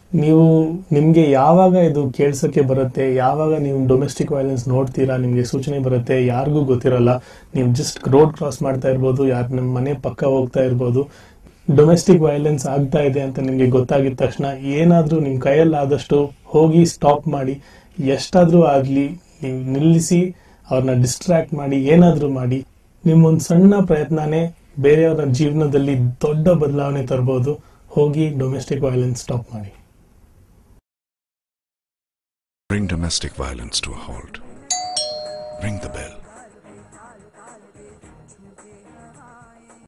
ನೀವು ನಿಮಗೆ ಯಾವಾಗ ಇದು ಕೇಳ್ಸಕ್ಕೆ ಬರುತ್ತೆ ಯಾವಾಗ ನೀವು ಡೊಮೆಸ್ಟಿಕ್ ವೈಲೆನ್ಸ್ ನೋಡ್ತೀರಾ ನಿಮಗೆ ಸೂಚನೆ ಬರುತ್ತೆ ಯಾರಿಗೂ ಗೊತ್ತಿರಲ್ಲ ನೀವು ಜಸ್ಟ್ ರೋಡ್ ಕ್ರಾಸ್ ಮಾಡ್ತಾ ಇರ್ಬೋದು ಯಾರು ನಿಮ್ಮ ಮನೆ ಪಕ್ಕ ಹೋಗ್ತಾ ಇರ್ಬೋದು ಡೊಮೆಸ್ಟಿಕ್ ವೈಲೆನ್ಸ್ ಆಗ್ತಾ ಇದೆ ಅಂತ ನಿಮಗೆ ಗೊತ್ತಾಗಿದ ತಕ್ಷಣ ಏನಾದರೂ ನಿಮ್ಮ ಕೈಯಲ್ಲಾದಷ್ಟು ಹೋಗಿ ಸ್ಟಾಪ್ ಮಾಡಿ ಎಷ್ಟಾದರೂ ಆಗಲಿ ನೀವು ನಿಲ್ಲಿಸಿ ಅವ್ರನ್ನ ಡಿಸ್ಟ್ರಾಕ್ಟ್ ಮಾಡಿ ಏನಾದರೂ ಮಾಡಿ ನಿಮ್ಮೊಂದು ಸಣ್ಣ ಪ್ರಯತ್ನನೇ ಬೇರೆಯವರ ಜೀವನದಲ್ಲಿ ದೊಡ್ಡ ಬದಲಾವಣೆ ತರ್ಬೋದು ಹೋಗಿ ಡೊಮೆಸ್ಟಿಕ್ ವೈಲೆನ್ಸ್ ಸ್ಟಾಪ್ ಮಾಡಿ Bring domestic violence to a halt. Ring the bell.